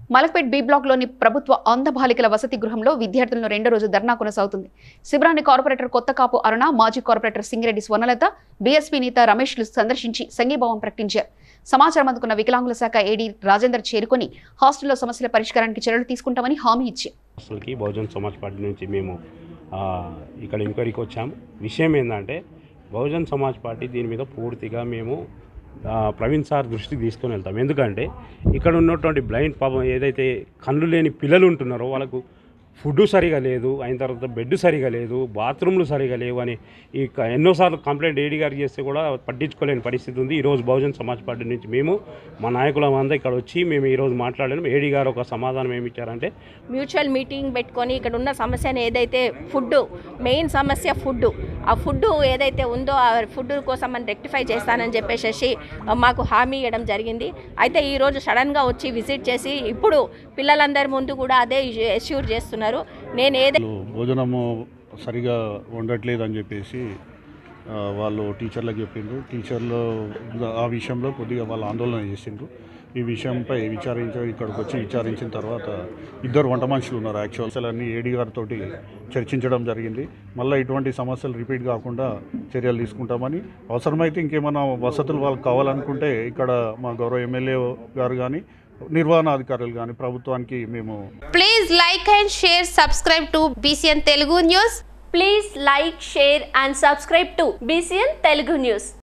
Malakpet B బ్లాక్లోని ప్రభుత్వ అంధ బాలికల వసతి గృహంలో విద్యార్థులను రెండో రోజు ధర్నా కొనసాగుతుంది శిబిరాన్ని కార్పొరేటర్ కొత్తకాపు అరుణ మాజీ కార్పొరేటర్ సింగిరెడ్డి స్వర్ణలత బీఎస్పీ నేత రమేష్లు సందర్శించి సంఘీభావం ప్రకటించారు సమాచారం అందుకున్న వికలాంగుల శాఖ ఏడీ రాజేందర్ చేరుకొని హాస్టల్లో సమస్యల పరిష్కారానికి చర్యలు తీసుకుంటామని హామీ ఇచ్చారు అసలుకి బహుజన్ సమాజ్ పార్టీ నుంచి మేము ఆ, ఇక్కడ ఎంక్వైరీకి వచ్చాము విషయం ఏంటంటే బహుజన్ సమాజ్ పార్టీ దీని మీద పూర్తిగా మేము ఆ, ప్రవీణ్ సార్ దృష్టికి తీసుకొని వెళ్తాం ఎందుకంటే ఇక్కడ ఉన్నటువంటి బ్లైండ్ పాపం ఏదైతే కళ్ళు లేని పిల్లలు ఉంటున్నారో వాళ్ళకు ఫుడ్ సరిగా లేదు అయిన తర్వాత బెడ్ సరిగా లేదు బాత్రూమ్లు సరిగా లేవు అని ఈ క- ఎన్నోసార్లు కంప్లైంట్ ఏడీ గారికి చేస్తే కూడా పట్టించుకోలేని పరిస్థితి ఉంది ఈరోజు బహుజన్ సమాజ్ పార్టీ నుంచి మేము మా నాయకులం అంతా ఇక్కడ వచ్చి మేము ఈరోజు మాట్లాడాము ఏడీ గారు ఒక సమాధానం ఏమి ఇచ్చారంటే మ్యూచువల్ మీటింగ్ పెట్టుకొని ఇక్కడ ఉన్న సమస్యను ఏదైతే ఫుడ్ మెయిన్ సమస్య ఫుడ్ ఆ ఫుడ్ ఏదైతే ఉందో ఆ ఫుడ్ కోసం మనం రెక్టిఫై చేస్తానని చెప్పేసి మాకు హామీ ఇవ్వడం జరిగింది అయితే ఈరోజు సడన్గా వచ్చి విజిట్ చేసి ఇప్పుడు పిల్లలందరి ముందు కూడా అదే ఎష్యూర్ చేస్తున్నారు నేను ఏదైతే వాళ్ళు భోజనము సరిగా వండట్లేదు అని చెప్పేసి ఆ, వాళ్ళు టీచర్లకు చెప్పిండ్రు టీచర్లు ఆ విషయంలో కొద్దిగా వాళ్ళు ఆందోళన చేసిండ్రు ఈ విషయంపై విచారించ ఇక్కడికి వచ్చి విచారించిన తర్వాత ఇద్దరు వంట మనుషులు ఉన్నారు యాక్చువల్ అన్ని ఏడీ గారితో చర్చించడం జరిగింది మళ్ళీ ఇటువంటి సమస్యలు రిపీట్ కాకుండా చర్యలు తీసుకుంటామని అవసరమైతే ఇంకేమైనా వసతులు వాళ్ళకి కావాలనుకుంటే ఇక్కడ మా గౌరవ ఎమ్మెల్యే గారు కానీ నిర్వహణ అధికారులు కానీ ప్రభుత్వానికి మేము Please like and share, subscribe to BCN Telugu News. Please like, share and subscribe to BCN Telugu News.